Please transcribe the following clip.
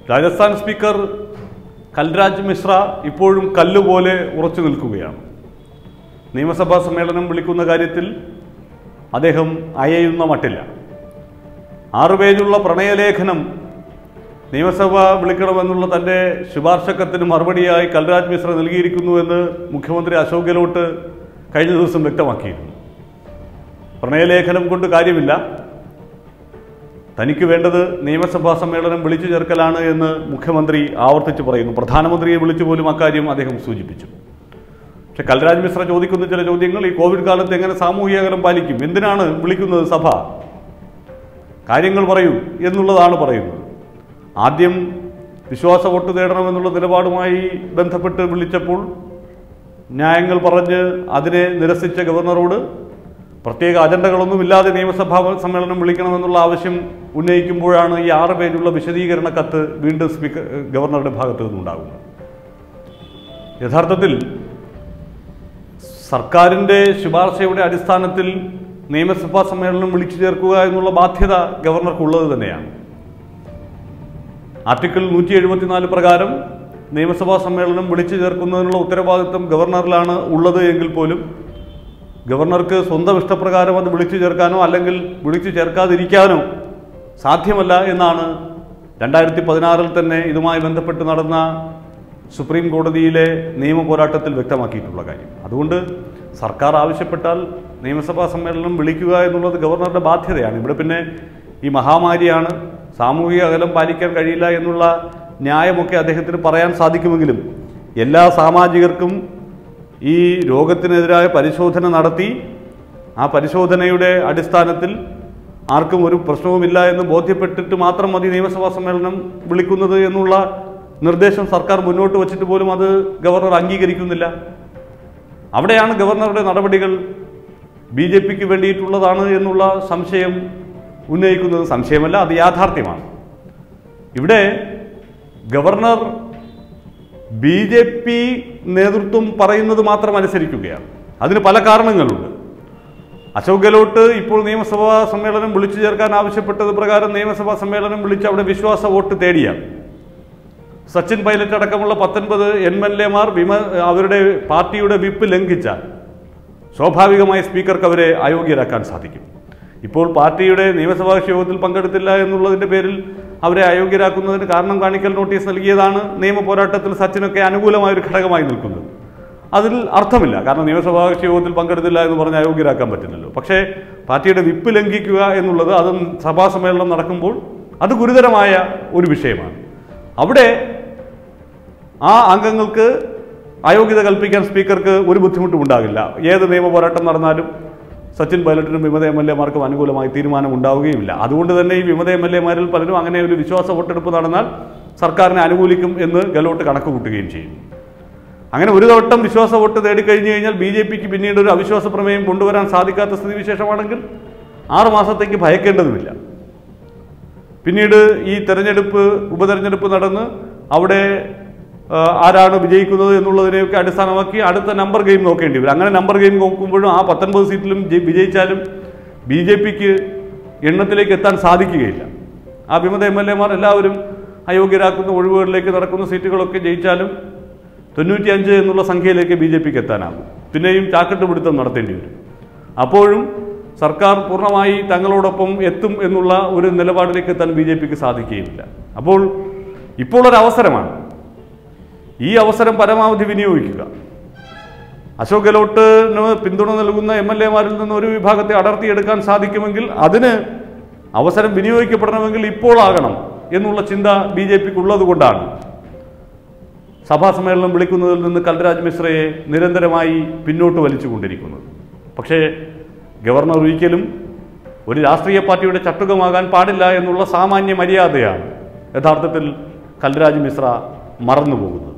Rajasthan speaker Kalraj Mishra ഇപ്പോഴും കല്ലുപോലെ ഉറച്ചു നിൽക്കുകയാണ് നിയമസഭാ സമ്മേളനം വിളിക്കുന്ന കാര്യത്തിൽ അദ്ദേഹം അയയുന്ന മട്ടില്ല ആറു പേജുള്ള പ്രണയലേഖനം നിയമസഭ വിളിക്കണമെന്നുള്ള തൻ്റെ ശുപാർശക്കത്തിന് മറുപടിയായി കൽരാജ് മിശ്ര നൽകിയിരിക്കുന്നുവെന്ന് മുഖ്യമന്ത്രി അശോക് ഗെഹ്ലോട്ട് കഴിഞ്ഞ ദിവസം വ്യക്തമാക്കിയിരുന്നു പ്രണയലേഖനം കൊണ്ട് കാര്യമില്ല തനിക്ക് വേണ്ടത് നിയമസഭാ സമ്മേളനം വിളിച്ചു ചേർക്കലാണ് എന്ന് മുഖ്യമന്ത്രി ആവർത്തിച്ച് പറയുന്നു പ്രധാനമന്ത്രിയെ വിളിച്ചു പോലും അക്കാര്യം അദ്ദേഹം സൂചിപ്പിച്ചു പക്ഷെ കൽരാജ് മിശ്ര ചോദിക്കുന്ന ചില ചോദ്യങ്ങൾ ഈ കോവിഡ് കാലത്ത് എങ്ങനെ സാമൂഹിക അകലം പാലിക്കും എന്തിനാണ് വിളിക്കുന്നത് സഭ കാര്യങ്ങൾ പറയൂ എന്നുള്ളതാണ് പറയുന്നത് ആദ്യം വിശ്വാസ വോട്ട് തേടണമെന്നുള്ള നിലപാടുമായി ബന്ധപ്പെട്ട് വിളിച്ചപ്പോൾ ന്യായങ്ങൾ പറഞ്ഞ് അതിനെ നിരസിച്ച ഗവർണറോട് പ്രത്യേക അജണ്ടകളൊന്നുമില്ലാതെ നിയമസഭാ സമ്മേളനം വിളിക്കണമെന്നുള്ള ആവശ്യം ഉന്നയിക്കുമ്പോഴാണ് ഈ ആറ് പേജുള്ള വിശദീകരണ കത്ത് വീണ്ടും സ്പീക്കർ ഗവർണറുടെ ഭാഗത്തു നിന്നുണ്ടാകുന്നത് യഥാർത്ഥത്തിൽ സർക്കാരിൻ്റെ ശുപാർശയുടെ അടിസ്ഥാനത്തിൽ നിയമസഭാ സമ്മേളനം വിളിച്ചു ചേർക്കുക എന്നുള്ള ബാധ്യത ഗവർണർക്കുള്ളത് തന്നെയാണ് ആർട്ടിക്കിൾ നൂറ്റി എഴുപത്തിനാല് പ്രകാരം നിയമസഭാ സമ്മേളനം വിളിച്ചു ചേർക്കുന്നതിനുള്ള ഉത്തരവാദിത്വം ഗവർണറിലാണ് ഉള്ളത് എങ്കിൽ പോലും ഗവർണർക്ക് സ്വന്തം ഇഷ്ടപ്രകാരം അത് വിളിച്ചു ചേർക്കാനോ അല്ലെങ്കിൽ വിളിച്ചു ചേർക്കാതിരിക്കാനോ സാധ്യമല്ല എന്നാണ് രണ്ടായിരത്തി പതിനാറിൽ തന്നെ ഇതുമായി ബന്ധപ്പെട്ട് നടന്ന സുപ്രീം കോടതിയിലെ നിയമ പോരാട്ടത്തിൽ വ്യക്തമാക്കിയിട്ടുള്ള കാര്യം അതുകൊണ്ട് സർക്കാർ ആവശ്യപ്പെട്ടാൽ നിയമസഭാ സമ്മേളനം വിളിക്കുക എന്നുള്ളത് ഗവർണറുടെ ബാധ്യതയാണ് ഇവിടെ പിന്നെ ഈ മഹാമാരിയാണ് സാമൂഹിക അകലം പാലിക്കാൻ കഴിയില്ല എന്നുള്ള ന്യായമൊക്കെ അദ്ദേഹത്തിന് പറയാൻ സാധിക്കുമെങ്കിലും എല്ലാ സാമാജികർക്കും ഈ രോഗത്തിനെതിരായ പരിശോധന നടത്തി ആ പരിശോധനയുടെ അടിസ്ഥാനത്തിൽ ആർക്കും ഒരു പ്രശ്നവുമില്ല എന്ന് ബോധ്യപ്പെട്ടിട്ട് മാത്രം മതി നിയമസഭാ സമ്മേളനം വിളിക്കുന്നത് എന്നുള്ള നിർദ്ദേശം സർക്കാർ മുന്നോട്ട് വച്ചിട്ട് പോലും അത് ഗവർണർ അംഗീകരിക്കുന്നില്ല അവിടെയാണ് ഗവർണറുടെ നടപടികൾ ബി ജെ പിക്ക് വേണ്ടിയിട്ടുള്ളതാണ് എന്നുള്ള സംശയം ഉന്നയിക്കുന്നത് സംശയമല്ല അത് യാഥാർത്ഥ്യമാണ് ഇവിടെ ഗവർണർ ബി ജെ പി നേതൃത്വം പറയുന്നത് മാത്രം അനുസരിക്കുകയാണ് അതിന് പല കാരണങ്ങളുണ്ട് അശോക് ഗെഹ്ലോട്ട് ഇപ്പോൾ നിയമസഭാ സമ്മേളനം വിളിച്ചു ചേർക്കാൻ ആവശ്യപ്പെട്ടത് പ്രകാരം നിയമസഭാ സമ്മേളനം വിളിച്ച് അവിടെ വിശ്വാസ വോട്ട് തേടിയാണ് സച്ചിൻ പൈലറ്റ് അടക്കമുള്ള പത്തൊൻപത് എം എൽ എമാർ വിമ അവരുടെ പാർട്ടിയുടെ വിപ്പ് ലംഘിച്ചാൽ സ്വാഭാവികമായി സ്പീക്കർക്ക് അവരെ അയോഗ്യരാക്കാൻ സാധിക്കും ഇപ്പോൾ പാർട്ടിയുടെ നിയമസഭാ യോഗത്തിൽ പങ്കെടുത്തില്ല എന്നുള്ളതിൻ്റെ പേരിൽ അവരെ അയോഗ്യരാക്കുന്നതിന് കാരണം കാണിക്കൽ നോട്ടീസ് നൽകിയതാണ് നിയമ പോരാട്ടത്തിൽ സച്ചിനൊക്കെ അനുകൂലമായ ഒരു ഘടകമായി നിൽക്കുന്നത് അതിൽ അർത്ഥമില്ല കാരണം നിയമസഭാ യോഗത്തിൽ പങ്കെടുത്തില്ല എന്ന് പറഞ്ഞ് അയോഗ്യരാക്കാൻ പറ്റില്ലല്ലോ പക്ഷേ പാർട്ടിയുടെ വിപ്പ് ലംഘിക്കുക എന്നുള്ളത് അതും സഭാ സമ്മേളനം നടക്കുമ്പോൾ അത് ഗുരുതരമായ ഒരു വിഷയമാണ് അവിടെ ആ അംഗങ്ങൾക്ക് അയോഗ്യത കൽപ്പിക്കാൻ സ്പീക്കർക്ക് ഒരു ബുദ്ധിമുട്ടും ഉണ്ടാകില്ല ഏത് നിയമ പോരാട്ടം നടന്നാലും സച്ചിൻ പൈലറ്റിനും വിമത എം എൽ എമാർക്കും അനുകൂലമായി തീരുമാനം ഉണ്ടാവുകയുമില്ല അതുകൊണ്ട് തന്നെ ഈ വിമത എം എൽ എമാരിൽ പലരും അങ്ങനെ ഒരു വിശ്വാസ വോട്ടെടുപ്പ് നടന്നാൽ സർക്കാരിനെ അനുകൂലിക്കും എന്ന് ഗെലോട്ട് കണക്ക് കൂട്ടുകയും ചെയ്യും അങ്ങനെ ഒരു വട്ടം വിശ്വാസ വോട്ട് തേടിക്കഴിഞ്ഞു കഴിഞ്ഞാൽ ബി ജെ പിക്ക് പിന്നീട് ഒരു അവിശ്വാസ പ്രമേയം കൊണ്ടുവരാൻ സാധിക്കാത്ത സ്ഥിതിവിശേഷമാണെങ്കിൽ ആറ് മാസത്തേക്ക് ഭയക്കേണ്ടതുമില്ല പിന്നീട് ഈ തെരഞ്ഞെടുപ്പ് ഉപതെരഞ്ഞെടുപ്പ് നടന്ന് അവിടെ ആ, ആരാണ് വിജയിക്കുന്നത് എന്നുള്ളതിനെയൊക്കെ അടിസ്ഥാനമാക്കി അടുത്ത നമ്പർ ഗെയിം നോക്കേണ്ടി വരും അങ്ങനെ നമ്പർ ഗെയിം നോക്കുമ്പോഴും ആ പത്തൊൻപത് സീറ്റിലും ജയി- വിജയിച്ചാലും ബി ജെ പിക്ക് എണ്ണത്തിലേക്ക് എത്താൻ സാധിക്കുകയില്ല ആ വിമത എം എൽ എമാർ എല്ലാവരും അയോഗ്യരാക്കുന്ന ഒഴിവുകളിലേക്ക് നടക്കുന്ന സീറ്റുകളൊക്കെ ജയിച്ചാലും തൊണ്ണൂറ്റിയഞ്ച് എന്നുള്ള സംഖ്യയിലേക്ക് ബി ജെ പിക്ക് എത്താനാകും പിന്നെയും ചാക്കട്ട് പിടുത്തം നടത്തേണ്ടി വരും അപ്പോഴും സർക്കാർ പൂർണ്ണമായി തങ്ങളോടൊപ്പം എത്തും എന്നുള്ള ഒരു നിലപാടിലേക്ക് എത്താൻ ബി ജെ പിക്ക് സാധിക്കുകയില്ല അപ്പോൾ ഇപ്പോൾ ഒരു അവസരമാണ് ഈ അവസരം പരമാവധി വിനിയോഗിക്കുക അശോക് ഗെഹ്ലോട്ടിന് പിന്തുണ നൽകുന്ന എം എൽ എമാരിൽ നിന്ന് ഒരു വിഭാഗത്തെ അടർത്തിയെടുക്കാൻ സാധിക്കുമെങ്കിൽ അതിന് അവസരം വിനിയോഗിക്കപ്പെടണമെങ്കിൽ ഇപ്പോൾ ആകണം എന്നുള്ള ചിന്ത ബി ജെ പിക്ക് ഉള്ളത് കൊണ്ടാണ് സഭാ സമ്മേളനം വിളിക്കുന്നതിൽ നിന്ന് കൽരാജ് മിശ്രയെ നിരന്തരമായി പിന്നോട്ട് വലിച്ചുകൊണ്ടിരിക്കുന്നത് പക്ഷേ ഗവർണർ ഒരിക്കലും ഒരു രാഷ്ട്രീയ പാർട്ടിയുടെ ചട്ടുകമാകാൻ പാടില്ല എന്നുള്ള സാമാന്യ മര്യാദയാണ് യഥാർത്ഥത്തിൽ കൽരാജ് മിശ്ര മറന്നുപോകുന്നത്